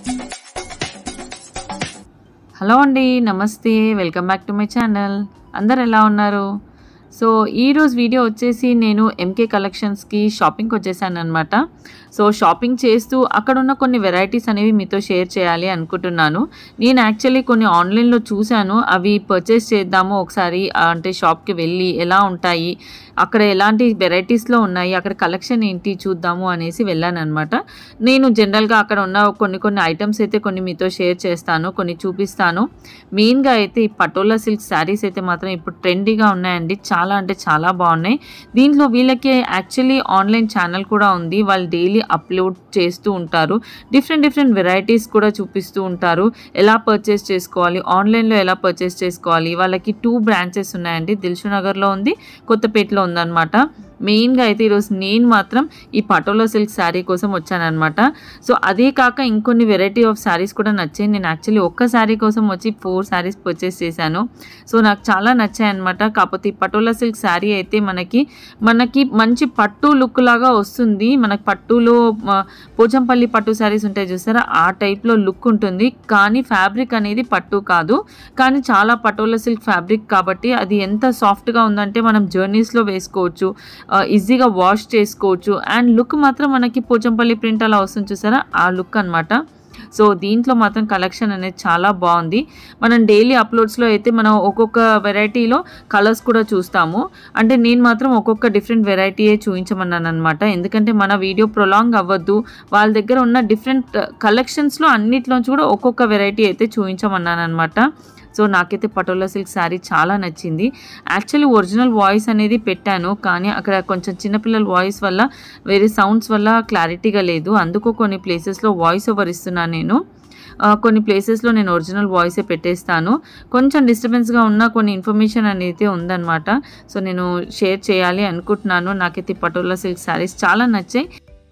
Hello అండి నమస్తే welcome back to my channel అందరు ఎలా ఉన్నారు సో ఈరోజు వీడియో వచ్చేసి నేను ఎంకే కలెక్షన్స్కి షాపింగ్కి వచ్చేసాను అనమాట సో షాపింగ్ చేస్తూ అక్కడ ఉన్న కొన్ని వెరైటీస్ అనేవి మీతో షేర్ చేయాలి అనుకుంటున్నాను నేను యాక్చువల్లీ కొన్ని ఆన్లైన్లో చూశాను అవి పర్చేస్ చేద్దాము ఒకసారి ఆ, అంటే షాప్కి వెళ్ళి ఎలా ఉంటాయి అక్కడ ఎలాంటి వెరైటీస్లో ఉన్నాయి అక్కడ కలెక్షన్ ఏంటి చూద్దాము అనేసి వెళ్ళాను అనమాట నేను జనరల్గా అక్కడ ఉన్న కొన్ని కొన్ని ఐటమ్స్ అయితే కొన్ని మీతో షేర్ చేస్తాను కొన్ని చూపిస్తాను మెయిన్గా అయితే ఈ పటోలా సిల్క్ శారీస్ అయితే మాత్రం ఇప్పుడు ట్రెండీగా ఉన్నాయండి చాలా అంటే చాలా బాగున్నాయి దీంట్లో వీళ్ళకి యాక్చువల్లీ ఆన్లైన్ ఛానల్ కూడా ఉంది వాళ్ళు డైలీ అప్లోడ్ చేస్తూ ఉంటారు డిఫరెంట్ డిఫరెంట్ వెరైటీస్ కూడా చూపిస్తూ ఉంటారు ఎలా పర్చేస్ చేసుకోవాలి ఆన్లైన్లో ఎలా పర్చేస్ చేసుకోవాలి వాళ్ళకి టూ బ్రాంచెస్ ఉన్నాయండి దిల్సు నగర్లో ఉంది కొత్తపేటలో ఉందన్నమాట మెయిన్గా అయితే ఈరోజు నేను మాత్రం ఈ పటోలా సిల్క్ శారీ కోసం వచ్చానమాట సో అదే కాక ఇంకొన్ని వెరైటీ ఆఫ్ శారీస్ కూడా నచ్చాయి నేను యాక్చువల్లీ ఒక్క శారీ కోసం వచ్చి ఫోర్ శారీస్ పర్చేస్ చేశాను సో నాకు చాలా నచ్చాయి అనమాట కాకపోతే ఈ పటోలా సిల్క్ శారీ అయితే మనకి మనకి మంచి పట్టు లుక్ లాగా వస్తుంది మనకి పట్టులో ఆ, పోచంపల్లి పట్టు శారీస్ ఉంటాయి చూసారా ఆ టైప్లో లుక్ ఉంటుంది కానీ ఫ్యాబ్రిక్ అనేది పట్టు కాదు కానీ చాలా పటోలా సిల్క్ ఫ్యాబ్రిక్ కాబట్టి అది ఎంత సాఫ్ట్గా ఉందంటే మనం జర్నీస్లో వేసుకోవచ్చు ఆ, ఈజీగా వాష్ చేసుకోవచ్చు అండ్ లుక్ మాత్రం మనకి పోచంపల్లి ప్రింట్ అలా వస్తుంది చూసారా ఆ లుక్ అన్నమాట సో దీంట్లో మాత్రం కలెక్షన్ అనేది చాలా బాగుంది మనం డైలీ అప్లోడ్స్లో అయితే మనం ఒక్కొక్క వెరైటీలో కలర్స్ కూడా చూస్తాము అంటే నేను మాత్రం ఒక్కొక్క డిఫరెంట్ వెరైటీయే చూపించమన్నాను అనమాట ఎందుకంటే మన వీడియో ప్రొలాంగ్ అవ్వద్దు వాళ్ళ దగ్గర ఉన్న డిఫరెంట్ కలెక్షన్స్లో అన్నిట్లోంచి కూడా ఒక్కొక్క వెరైటీ అయితే చూపించమన్నాను అనమాట సో నాకైతే పటోలా సిల్క్ శారీ చాలా నచ్చింది యాక్చువల్లీ ఒరిజినల్ వాయిస్ అనేది పెట్టాను కానీ అక్కడ కొంచెం చిన్నపిల్లల వాయిస్ వల్ల వేరే సౌండ్స్ వల్ల క్లారిటీగా లేదు అందుకు కొన్ని ప్లేసెస్లో వాయిస్ ఓవర్ ఇస్తున్నాను నేను ఆ, కొన్ని ప్లేసెస్లో నేను ఒరిజినల్ వాయిసే పెట్టేస్తాను కొంచెం డిస్టర్బెన్స్గా ఉన్న కొన్ని ఇన్ఫర్మేషన్ అనేది ఉందన్నమాట సో నేను షేర్ చేయాలి అనుకుంటున్నాను నాకైతే పటోలా సిల్క్ శారీస్ చాలా నచ్చాయి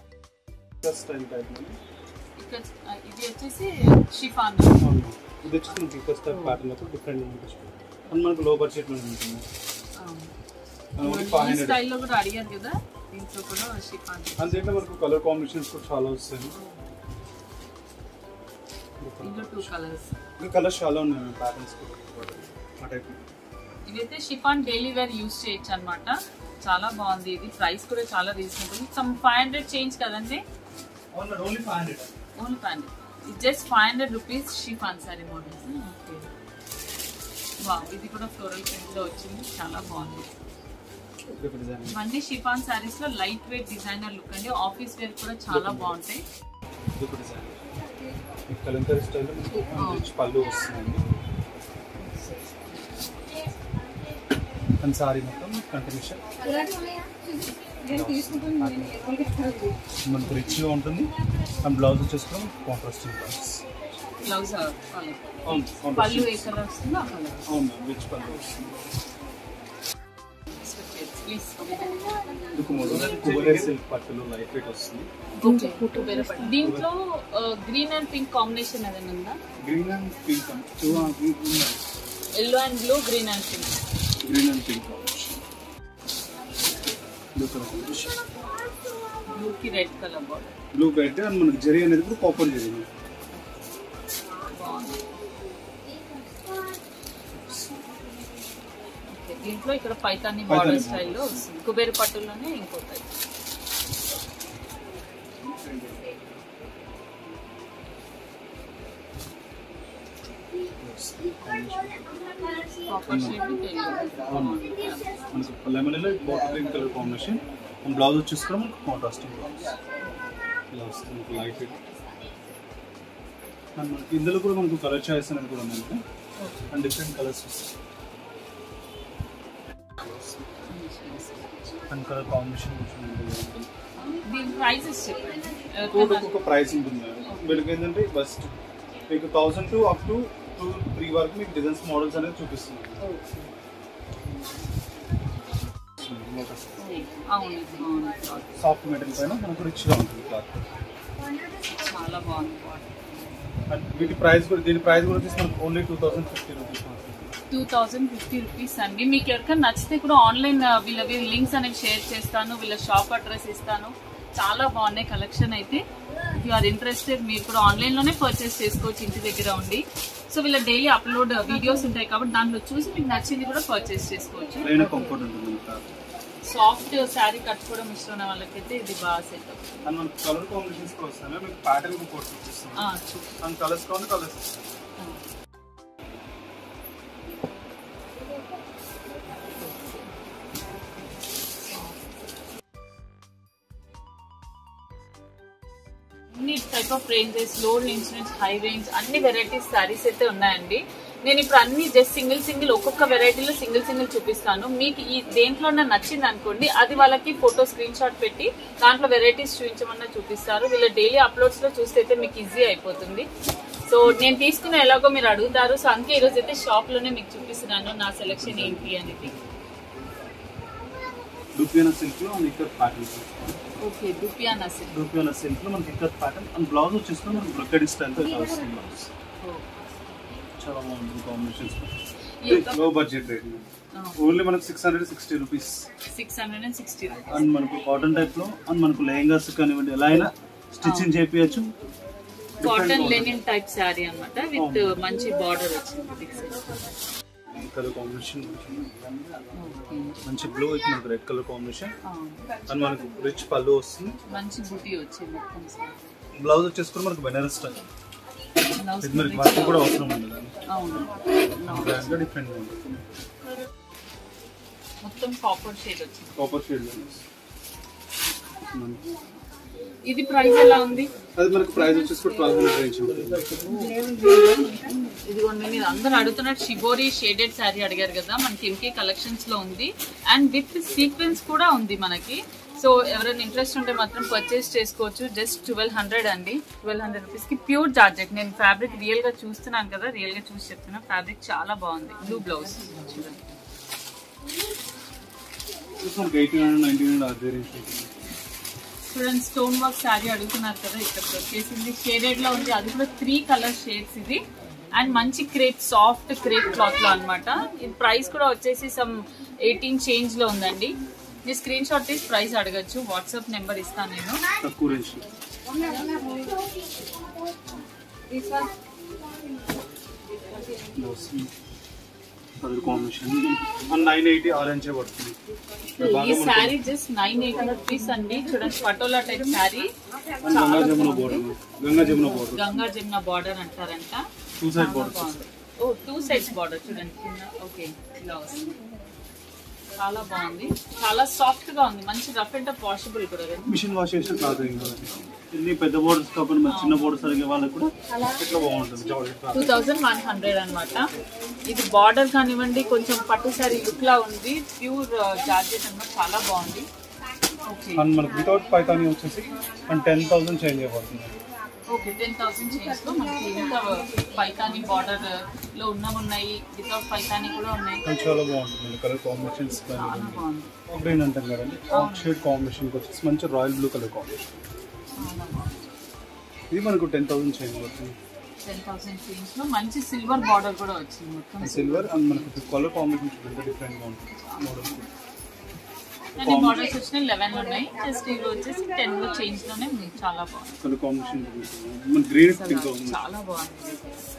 స్టైల్ టైప్ ఇది వచ్చేసి షిఫాన్ ఇది వచ్చేసి మనకి ఫస్ట్ స్టైల్ ప్యాటర్న్ లో డిఫరెంట్ ఉంటుంది అండ్ మనకు లో బడ్జెట్ లో ఉంటుంది ఓన్లీ ఫైవ్ హండ్రెడ్ స్టైల్లో కూడా అడిగారు కదా దీంట్లో కూడా షిఫాన్ అండ్ దీంట్లో మనకు కలర్ కాంబినేషన్స్ కూడా చాలా వస్తాయి ఇందులో టూ కలర్స్ ఇంకా కలర్స్ చాలా ఉన్నాయి ప్యాటర్న్స్ కూడా ఆ టైప్ ఇదైతే షిఫాన్ డైలీ వేర్ యూస్ చేయొచ్చు అనమాట చాలా బాగుంది ఇది ప్రైస్ కూడా చాలా reasonable some five hundred change కదండి only five hundred only five hundred ఇది just five hundred rupees chiffon saree models okay వా ఇది కూడా ఫ్లోరల్ ప్రింట్ లో వచ్చింది చాలా బాగుంది డిజైన్ ఇవన్నీ షిఫాన్ సారీస్ లో లైట్ వెయిట్ డిజైనర్ లుక్ అండి ఆఫీస్ వేర్ కూడా చాలా బాగుంటాయి ఇది ఒక డిజైన్ ఈ కలంకరీ స్టైల్లో మనకు రిచ్ పళ్ళు వస్తుందండి అండ్ సారీ మొత్తం కంటిన్యూషన్ మనకు రిచ్గా ఉంటుంది అండ్ బ్లౌజ్ వచ్చేసుకుని కాంట్రాస్టింగ్ బ్లౌజ్ బ్లౌజ్ అవును పళ్ళు ఏ కాంట్రాస్టింగ్ కలర్ వస్తుందో ఆ కలర్ అవును రిచ్ పళ్ళు వస్తుంది ప్లీజ్ ఇది కుమోడు కుబరే సిల్క్ పట్టులో లైట్ వెయిట్ వస్తుంది దీంట్లో గ్రీన్ అండ్ పింక్ కాంబినేషన్ ఏదైనా ఉందా green and pink yellow and blue green and pink green and pink combination blue colour combination blue కి red colour border blue red and మనకి జరీ అనేది కూడా కాపర్ జరీ బాగుంది ఓకే, దీంట్లో ఇక్కడ పైతాని బార్డర్ పైతాని స్టైల్లో వస్తుంది కుబేరు పట్టులోనే ఇంకో type. కాపర్ షేడ్ అవును మనకు లెమన్ లో bottle green colour combination and blouse వచ్చేసుకుని మనకు కాంట్రాస్టింగ్ బ్లౌజ్ ఇలా వస్తుంది మనకు లైట్ వెయిట్ అండ్ మనకి ఇందులో కూడా మనకు కలర్ చాయిస్ అనేది కూడా ఉంది అండ్ డిఫరెంట్ కలర్స్ వస్తాయి అండ్ కలర్ కాంబినేషన్ దీని ప్రైసెస్ చెప్పండి ఒక్కొక్క ఒక ప్రైస్ ఉంటుంది వీళ్ళకి ఏంటంటే బస్ట్ మీకు thousand to up to two three వరకు మీకు డిజైన్స్ మోడల్స్ అనేది చూపిస్తుంది అవును ఇది బాగుంది cloth. సాఫ్ట్ మెటీరియల్ పైన మనకు రిచ్గా ఉంటుంది క్లాత్ చాలా బాగుంది అండ్ వీటి ప్రైస్ కూడా దీని ప్రైస్ కూడా వచ్చేసి మనకు only two thousand fifty rupees two thousand fifty rupees అండి మీకు ఎవరికైనా నచ్చితే కూడా ఆన్లైన్ వీళ్ళ లింక్స్ అనేవి షేర్ చేస్తాను వీళ్ళ షాప్ అడ్రస్ ఇస్తాను చాలా బాగున్నాయి కలెక్షన్ అయితే ఇఫ్ యు ఆర్ ఇంట్రెస్టెడ్ మీరు కూడా ఆన్లైన్లోనే పర్చేస్ చేసుకోవచ్చు ఇంటి దగ్గర ఉండి సో వీళ్ళ డైలీ అప్లోడ్ వీడియోస్ ఉంటాయి కాబట్టి దాంట్లో చూసి మీకు నచ్చింది కూడా పర్చేస్ చేసుకోవచ్చు ప్లెయిన్ కంఫర్ట్ ఉంటుంది మనకి సాఫ్ట్ శారీ కట్టుకోవడం ఇష్టం ఉన్న వాళ్ళకైతే ఇది బాగా సెట్ అవుతుంది అండ్ మనకి కలర్ కాంబినేషన్స్ వస్తాయి మీకు ప్యాటర్న్ కోర్స్ ఇస్తాం ఆ, చూ- అండ్ కలర్స్ కావాలి కలర్స్ ఇస్తాం అన్ని టైప్ ఆఫ్ రేంజెస్ లో రేంజ్ నుంచి హై రేంజ్ అన్ని వెరైటీస్ శారీస్ అయితే ఉన్నాయండి నేను ఇప్పుడు అన్ని జస్ట్ సింగిల్ సింగిల్ ఒక్కొక్క వెరైటీలో సింగిల్ సింగిల్ చూపిస్తాను మీకు ఈ దేంట్లో నచ్చింది అనుకోండి అది వాళ్ళకి ఫోటో స్క్రీన్ షాట్ పెట్టి దాంట్లో వెరైటీస్ చూపించమన్నా చూపిస్తారు వీళ్ళ డైలీ అప్లోడ్స్ లో చూస్తే అయితే మీకు ఈజీ అయిపోతుంది సో నేను తీసుకున్న ఎలాగో మీరు అడుగుతారు సో అందుకే ఈరోజు అయితే షాప్ లోనే మీకు చూపిస్తున్నాను నా సెలెక్షన్ ఏంటి అనేది డుపియానా సిల్క్ లో మనకి ఇక్కడ ప్యాటర్న్ ఓకే దుపియా నసిల్ డుపియానా సిల్క్ లో మనకి ఇక్కడ ప్యాటర్న్ అండ్ బ్లౌజ్ వచ్చేసుకుని మనకి బ్రొకెడ్ స్టైల్ తో వస్తుంది బ్లౌజ్ చాలా బాగుంటుంది కాంబినేషన్స్ లో బడ్జెట్ రేట్ ఓన్లీ మనకి six hundred sixty rupees six hundred and sixty and మనకు కాటన్ టైప్ లో అండ్ మనకు లెహంగాస్ కానివ్వండి ఎలా అయినా స్టిచ్చింగ్ చేపించచ్చు కాటన్ లెనిన్ టైప్ శారీ అన్నమాట విత్ మంచి బార్డర్ వచ్చింది కలర్ కాంబినేషన్ మంచి బ్లూ అయితే మనకు రెడ్ కలర్ కాంబినేషన్ అండ్ మనకు రిచ్ పళ్ళు వస్తుంది మంచి బుటీ వచ్చింది మొత్తం saree. బ్లౌజ్ వచ్చేసుకుని మనకు బెనారస్ స్టైల్ Blouse ఇది మనకి వర్క్ కూడా అవసరం ఉండదు అవును బ్రాండ్ గా డిఫరెంట్ ఉంటుంది మొత్తం కాపర్ షేడ్ వచ్చింది కాపర్ షేడ్ ఇది ప్రైస్ ఎలా ఉంది అది మనకు ప్రైస్ వచ్చేసి ట్వెల్వ్ హండ్రెడ్ రేంజ్ ఉంటుంది ఇదిగోండి మీరు అందరు అడుగుతున్నట్టు షిబోరి షేడెడ్ శారీ అడిగారు కదా మనకి ఎంకే కలెక్షన్స్ లో ఉంది అండ్ విత్ సీక్వెన్స్ కూడా ఉంది మనకి సో ఎవరైనా ఇంట్రెస్ట్ ఉంటే మాత్రం పర్చేస్ చేసుకోవచ్చు జస్ట్ ట్వెల్వ్ హండ్రెడ్ అండి ట్వెల్వ్ హండ్రెడ్ రూపీస్ కి ప్యూర్ జార్జెట్ నేను ఫ్యాబ్రిక్ రియల్ గా చూస్తున్నాను కదా రియల్ గా చూసి చెప్తున్నా ఫ్యాబ్రిక్ చాలా బాగుంది బ్లూ బ్లౌజ్ చూడండి మనకి ఎయిటీన్ హండ్రెడ్ నైన్టీన్ హండ్రెడ్ అదే రేంజ్ ఉంటుంది చూడండి స్టోన్ వర్క్ శారీ అడుగుతున్నారు కదా ఇక్కడ వచ్చేసింది షేడెడ్ లో ఉంది అది కూడా త్రీ కలర్ షేడ్స్ ఇది అండ్ మంచి క్రేప్ సాఫ్ట్ క్రేప్ క్లాత్ లో అనమాట ఇది ప్రైస్ కూడా వచ్చేసి సమ్ ఎయిటీన్ చేంజ్ లో ఉందండి మీ స్క్రీన్ షాట్ తీసి ప్రైస్ అడగచ్చు వాట్సాప్ నెంబర్ ఇస్తాను నేను తక్కువ range colour combination and nine eighty orange పడుతుంది ఈ saree just nine eighty rupees అండి చూడండి patola type saree and Ganga Jamuna border Ganga Jamuna border Ganga Jamuna border అంటారంట టూ సైడ్ చాలా బోర్డర్ బాగుంది ఓ టూ సైడ్స్ బార్డర్ చూడండి కింద ఓకే ఇలా వస్తుంది చాలా బాగుంది చాలా సాఫ్ట్ గా ఉంది మంచి రఫ్ అండ్ పాసిబుల్ కూడా కదా మిషన్ వాష్ చేసిన క్లాత్ ఏం కాదు ఇన్ని పెద్ద బోర్డర్స్ కాకుండా మరి చిన్న బోర్డర్స్ అడిగే వాళ్ళకి కూడా ఇట్లా బాగుంటుంది georgette cloth two thousand one hundred అనమాట ఇది బార్డర్ కానివ్వండి కొంచెం పట్టు సారీ లుక్ లా ఉంది ప్యూర్ జార్జెట్ అన్నమాట చాలా బాగుంది ఓకే అండ్ మనకి వితౌట్ పైతాని వచ్చేసి అండ్ టెన్ థౌసండ్ చేంజ్ అయిపోతుంది ఓకే టెన్ థౌసండ్ చేంజ్ లో మనకి ఇంత పైతాని బార్డర్ లో ఉన్నవి ఉన్నాయి వితౌట్ పైతాని కూడా ఉన్నాయి కానీ చాలా బాగుంటుంది కలర్ కాంబినేషన్స్ చాలా కానీ బాగుంది గ్రీన్ అంటాం కదండి ఆఫ్ షేడ్ కాంబినేషన్ వచ్చేసి మంచి రాయల్ బ్లూ కలర్ కాంబినేషన్ చాలా బాగుంది ఇది మనకు టెన్ థౌసండ్ చేంజ్ అవుతుంది టెన్ థౌసండ్ చేంజ్ లో మంచి సిల్వర్ బార్డర్ కూడా వచ్చింది మొత్తం సిల్వర్ అండ్ మనకి కలర్ కాంబినేషన్ చూడండి డిఫరెంట్ గా ఉంటుంది మోడల్ అన్ని బార్డర్స్ వచ్చినాయి లెవెన్ ఉన్నాయి జస్ట్ ఇవి వచ్చేసి టెన్ లో చేంజ్ లోనే మీకు చాలా బాగుంది కలర్ కాంబినేషన్ మన గ్రీన్ పింక్ ఉంది చాలా బాగుంది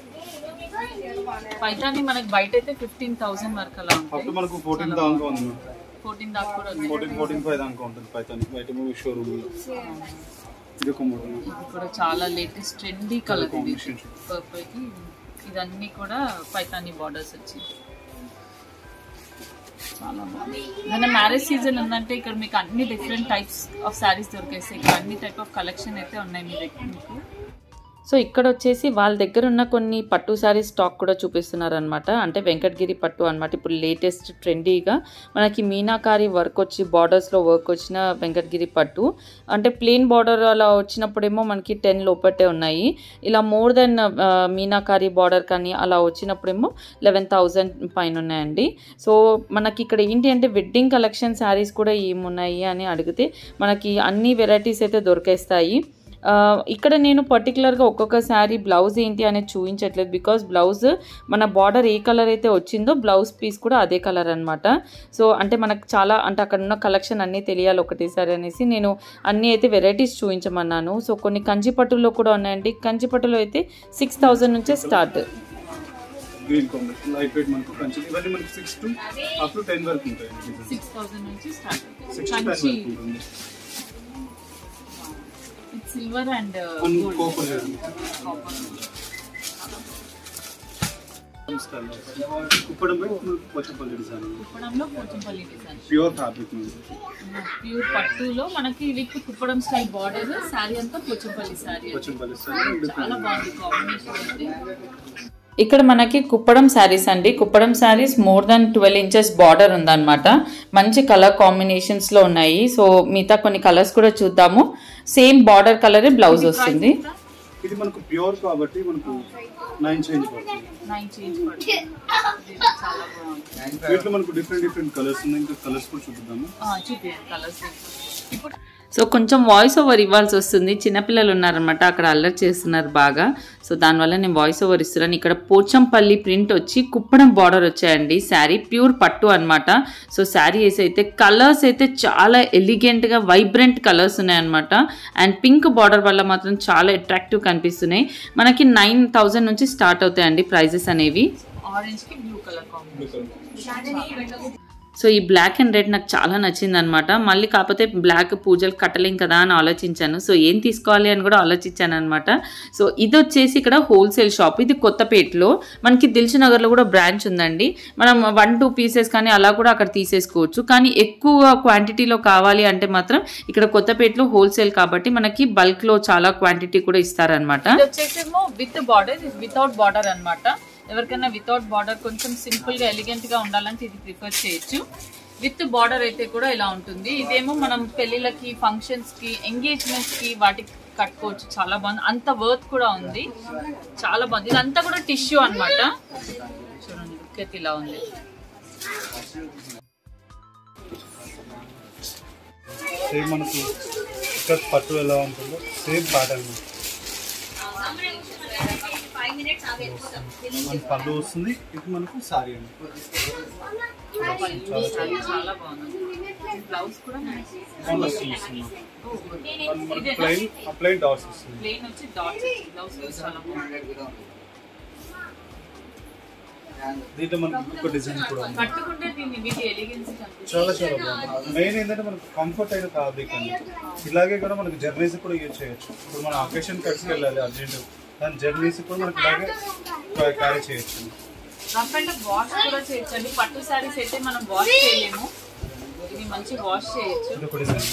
పైతాని మనకి బయట అయితే ఫిఫ్టీన్ థౌసండ్ వరకు అలా అప్పుడు ఉంటాయి మనకు ఫోర్టీన్ దాకా ఉంది ఫోర్టీన్ దాకా కూడా ఉంది ఫోర్టీన్ ఫోర్టీన్ ఫైవ్ దాకా ఉంటుంది పైతాని బయట మూవీ షోరూమ్ లో ఇది ఒక మోడల్ ఇది కూడా చాలా లేటెస్ట్ ట్రెండీ కలర్ ఇది కాంబినేషన్ పర్పుల్ కి ఇదన్నీ కూడా పైతాని బార్డర్స్ వచ్చింది చాలా బాగుంది ఏదైనా మ్యారేజ్ సీజన్ ఉందంటే ఇక్కడ మీకు అన్ని డిఫరెంట్ టైప్స్ ఆఫ్ శారీస్ దొరికేస్తాయి ఇక్కడ అన్ని టైప్ ఆఫ్ కలెక్షన్ అయితే ఉన్నాయి మీ దగ్గర మీకు సో ఇక్కడ వచ్చేసి వాళ్ళ దగ్గర ఉన్న కొన్ని పట్టు శారీస్ స్టాక్ కూడా చూపిస్తున్నారు అనమాట అంటే వెంకటగిరి పట్టు అనమాట ఇప్పుడు లేటెస్ట్ ట్రెండీగా మనకి మీనాకారి వర్క్ వచ్చి బార్డర్స్లో వర్క్ వచ్చిన వెంకటగిరి పట్టు అంటే ప్లెయిన్ బార్డర్ అలా వచ్చినప్పుడేమో మనకి టెన్ లోపట్టే ఉన్నాయి ఇలా మోర్ దెన్ మీనాకారి బార్డర్ కానీ అలా వచ్చినప్పుడేమో లెవెన్ థౌజండ్ పైన ఉన్నాయండి సో మనకి ఇక్కడ ఏంటి అంటే వెడ్డింగ్ కలెక్షన్ శారీస్ కూడా ఏమున్నాయి అని అడిగితే మనకి అన్ని వెరైటీస్ అయితే దొరికేస్తాయి ఆ, ఇక్కడ నేను పర్టికులర్గా ఒక్కొక్క శారీ బ్లౌజ్ ఏంటి అనేది చూపించట్లేదు బికాజ్ బ్లౌజ్ మన బార్డర్ ఏ కలర్ అయితే వచ్చిందో బ్లౌజ్ పీస్ కూడా అదే కలర్ అనమాట సో అంటే మనకు చాలా అంటే అక్కడ ఉన్న కలెక్షన్ అన్నీ తెలియాలి ఒకటేసారి అనేసి నేను అన్నీ అయితే వెరైటీస్ చూపించమన్నాను సో కొన్ని కంచిపట్టులో కూడా ఉన్నాయండి కంచిపట్టులో అయితే సిక్స్ థౌజండ్ నుంచే start green combination light weight మనకు కంచి ఇవన్నీ మనకి six to up to ten వరకు ఉంటాయి సిక్స్ థౌసండ్ నుంచి start six to ten Kanchi వరకు ఉంటుంది silver and one copper Kuppadam Pochampally design కుప్పడంలో Pochampally design pure fabric pure పట్టులో మనకి with Kuppadam style border saree అంతా పోచంపల్లి శారీ పోచంపల్లి చాలా బాగుంది కాంబినేషన్ అయితే ఇక్కడ మనకి కుప్పడం శారీస్ అండి Kuppadam sarees more than twelve inches border ఉందన్నమాట మంచి కలర్ కాంబినేషన్స్లో ఉన్నాయి సో మిగతా కొన్ని కలర్స్ కూడా చూద్దాము సేమ్ బార్డర్ కలరే బ్లౌజ్ వస్తుంది ఇది మనకు ప్యూర్ కాబట్టి మనకు నైన్ చేంజ్ పడుతుంది నైన్ చేంజ్ పడుతుంది చాలా బాగుంది వీటిలో మనకు డిఫరెంట్ డిఫరెంట్ కలర్స్ ఉన్నాయి ఇంకా కలర్స్ కూడా చూపిద్దాము చూపించండి కలర్స్ ఇప్పుడు సో కొంచెం వాయిస్ ఓవర్ ఇవ్వాల్సి వస్తుంది చిన్నపిల్లలు ఉన్నారనమాట అక్కడ అల్లరి చేస్తున్నారు బాగా సో దానివల్ల నేను వాయిస్ ఓవర్ ఇస్తున్నాను ఇక్కడ పోచంపల్లి ప్రింట్ వచ్చి కుప్పడం బార్డర్ వచ్చాయండి శారీ ప్యూర్ పట్టు అన్నమాట సో శారీ వేసి అయితే కలర్స్ అయితే చాలా ఎలిగెంట్గా వైబ్రెంట్ కలర్స్ ఉన్నాయన్నమాట అండ్ పింక్ బార్డర్ వల్ల మాత్రం చాలా అట్రాక్టివ్ కనిపిస్తున్నాయి మనకి నైన్ థౌజండ్ నుంచి స్టార్ట్ అవుతాయండి ప్రైజెస్ అనేవి ఆరెంజ్ కి బ్లూ కలర్ కాంబినేషన్ సో ఈ బ్లాక్ అండ్ రెడ్ నాకు చాలా నచ్చింది అనమాట మళ్ళీ కాకపోతే బ్లాక్ పూజలు కట్టలేం కదా అని ఆలోచించాను సో ఏం తీసుకోవాలి అని కూడా ఆలోచించాను అనమాట సో ఇది వచ్చేసి ఇక్కడ హోల్సేల్ షాప్ ఇది కొత్తపేటలో మనకి దిల్సు నగర్లో కూడా బ్రాంచ్ ఉందండి మనం వన్ టూ పీసెస్ కానీ అలా కూడా అక్కడ తీసేసుకోవచ్చు కానీ ఎక్కువ క్వాంటిటీలో కావాలి అంటే మాత్రం ఇక్కడ కొత్తపేటలో హోల్సేల్ కాబట్టి మనకి బల్క్లో చాలా క్వాంటిటీ కూడా ఇస్తారనమాట ఇది వచ్చేసేమో విత్ బార్డర్ ఇది వితౌట్ బార్డర్ అన్నమాట ఎవరికైనా వితౌట్ బార్డర్ కొంచెం సింపుల్ గా ఎలిగెంట్ గా ఉండాలంటే ఇది ప్రిఫర్ చేయొచ్చు విత్ బార్డర్ అయితే కూడా ఇలా ఉంటుంది ఇదేమో మనం పెళ్లిళ్ళకి ఫంక్షన్స్ కి ఎంగేజ్మెంట్స్ కి వాటికి కట్టుకోవచ్చు చాలా బాగుంది అంత వర్త్ కూడా ఉంది చాలా బాగుంది ఇదంతా కూడా టిష్యూ అన్నమాట చూడండి లుక్ అయితే ఇలా ఉంది సేమ్ మనకు ఇక్కడ పట్టు ఎలా ఉంటుందో సేమ్ ప్యాటర్న్ మన పళ్ళు వస్తుంది ఇది మనకు సారీ అండి చాలా చాలా బాగుంది బ్లౌజ్ కూడా కాంట్రాస్ట్ వస్తుంది మనకు ప్లెయిన్ ప్లెయిన్ డాట్స్ వస్తుంది ప్లేన్ వచ్చి డాట్స్ బ్లౌజ్ కూడా చాలా బాగుంది దీంట్లో మనకు ఒక డిజైన్ కూడా ఉంది కట్టుకుంటే దీన్ని వీటి ఎలిగెన్స్ చాలా చాలా బాగుంది మెయిన్ ఏంటంటే మనకు కంఫర్ట్ అయిన ఫ్యాబ్రిక్ అండి ఇలాగే కూడా మనకు జర్నీస్ కూడా యూజ్ చేయొచ్చు ఇప్పుడు మన అకేషన్ కట్స్కి వెళ్ళాలి అర్జెంట్ దాని జర్నీస్ కూడా మనకి ఇలాగే క్యారీ చేయొచ్చు రఫ్ అండ్ వాష్ కూడా చేయొచ్చండి పట్టు శారీస్ అయితే మనం వాష్ చేయలేము ఇది మంచి వాష్ చేయొచ్చు ఇది ఒక డిజైన్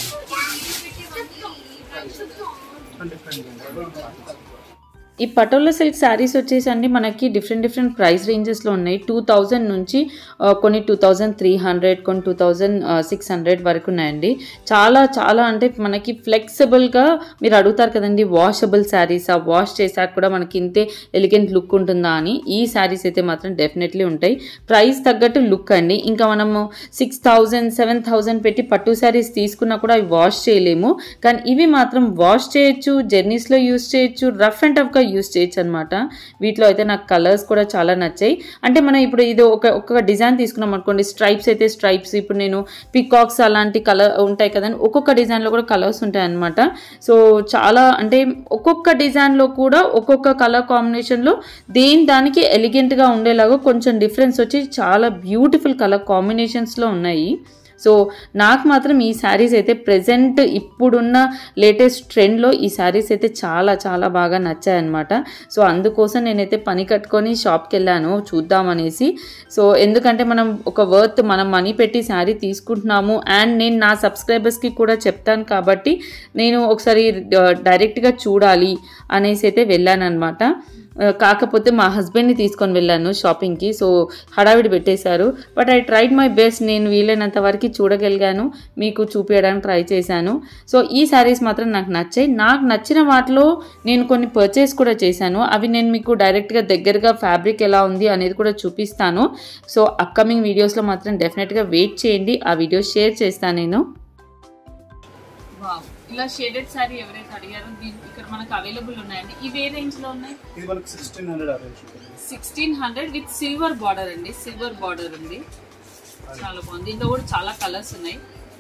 డిఫరెంట్ ఈ పటోలా సిల్క్ శారీస్ వచ్చేసి అండి మనకి డిఫరెంట్ డిఫరెంట్ ప్రైస్ రేంజెస్లో ఉన్నాయి టూ థౌజండ్ నుంచి ఆ, కొన్ని టూ థౌజండ్ త్రీ హండ్రెడ్ కొన్ని టూ థౌజండ్ సిక్స్ హండ్రెడ్ వరకు ఉన్నాయండి చాలా చాలా అంటే మనకి ఫ్లెక్సిబుల్గా మీరు అడుగుతారు కదండి వాషబుల్ శారీస్ ఆ వాష్ చేశాక కూడా మనకి ఇంతే ఎలిగెంట్ లుక్ ఉంటుందా అని ఈ శారీస్ అయితే మాత్రం డెఫినెట్లీ ఉంటాయి ప్రైస్ తగ్గట్టు లుక్ అండి ఇంకా మనము సిక్స్ థౌజండ్ సెవెన్ థౌజండ్ పెట్టి పట్టు శారీస్ తీసుకున్నా కూడా అవి వాష్ చేయలేము కానీ ఇవి మాత్రం వాష్ చేయొచ్చు జర్నీస్లో యూస్ చేయొచ్చు రఫ్ అండ్ టఫ్గా యూస్ చేయొచ్చు అనమాట వీటిలో అయితే నాకు కలర్స్ కూడా చాలా నచ్చాయి అంటే మనం ఇప్పుడు ఇది ఒక ఒక్కొక్క డిజైన్ తీసుకున్నాం అనుకోండి స్ట్రైప్స్ అయితే స్ట్రైప్స్ ఇప్పుడు నేను పికాక్స్ అలాంటి కలర్ ఉంటాయి కదండి ఒక్కొక్క డిజైన్లో కూడా కలర్స్ ఉంటాయి అనమాట సో చాలా అంటే ఒక్కొక్క డిజైన్లో కూడా ఒక్కొక్క కలర్ కాంబినేషన్లో దేని దానికి ఎలిగెంట్గా ఉండేలాగా కొంచెం డిఫరెన్స్ వచ్చి చాలా బ్యూటిఫుల్ కలర్ కాంబినేషన్స్లో ఉన్నాయి సో నాకు మాత్రం ఈ శారీస్ అయితే ప్రజెంట్ ఇప్పుడున్న లేటెస్ట్ ట్రెండ్లో ఈ శారీస్ అయితే చాలా చాలా బాగా నచ్చాయన్నమాట సో అందుకోసం నేనైతే పని కట్టుకొని షాప్కి వెళ్ళాను చూద్దామనేసి సో ఎందుకంటే మనం ఒక వర్త్ మనం మనీ పెట్టి శారీ తీసుకుంటున్నాము అండ్ నేను నా సబ్స్క్రైబర్స్కి కూడా చెప్తాను కాబట్టి నేను ఒకసారి డైరెక్ట్గా చూడాలి అనేసి అయితే వెళ్ళాను అనమాట కాకపోతే మా హస్బెండ్ని తీసుకొని వెళ్ళాను షాపింగ్కి సో హడావిడి పెట్టేశారు but I tried my best నేను వీలైనంత వరకు చూడగలిగాను మీకు చూపించడానికి ట్రై చేశాను సో ఈ శారీస్ మాత్రం నాకు నచ్చాయి నాకు నచ్చిన వాటిలో నేను కొన్ని పర్చేస్ కూడా చేశాను అవి నేను మీకు డైరెక్ట్గా దగ్గరగా ఫ్యాబ్రిక్ ఎలా ఉంది అనేది కూడా చూపిస్తాను సో అప్కమింగ్ వీడియోస్లో మాత్రం డెఫినెట్గా వెయిట్ చేయండి ఆ వీడియోస్ షేర్ చేస్తాను నేను వావ్ ఇలా షేడెడ్ శారీ ఎవరైతే అడిగారో దీని ఇక్కడ మనకు అవైలబుల్ ఉన్నాయండి ఇవి ఏ రేంజ్ లో ఉన్నాయి ఇది మనకి సిక్స్టీన్ హండ్రెడ్ అరేంజ్ ఉంటుంది sixteen hundred with silver border అండి సిల్వర్ బార్డర్ ఉంది చాలా బాగుంది దీంట్లో కూడా చాలా కలర్స్ ఉన్నాయి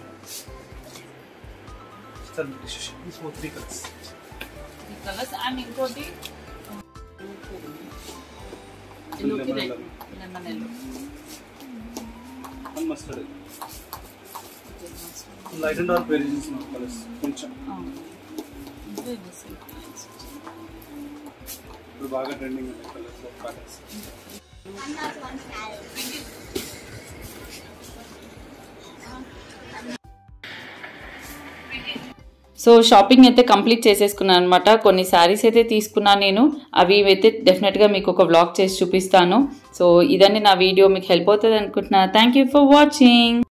ఫోర్ త్రీ కలర్స్ ఈ కలర్స్ అండ్ ఇంకోటి ఎల్లోకి red lemon yellow and mustard light and dark variations colours కొంచెం ఇప్పుడు బాగా ట్రెండింగ్ ఉన్నాయి కలర్స్ కలర్స్ సో షాపింగ్ అయితే కంప్లీట్ చేసేసుకున్నాను అనమాట కొన్ని శారీస్ అయితే తీసుకున్నాను నేను అవి అయితే డెఫినెట్గా మీకు ఒక వ్లాగ్ చేసి చూపిస్తాను సో ఇదండి నా వీడియో మీకు హెల్ప్ అవుతుంది అనుకుంటున్నా థ్యాంక్ యూ ఫర్ వాచింగ్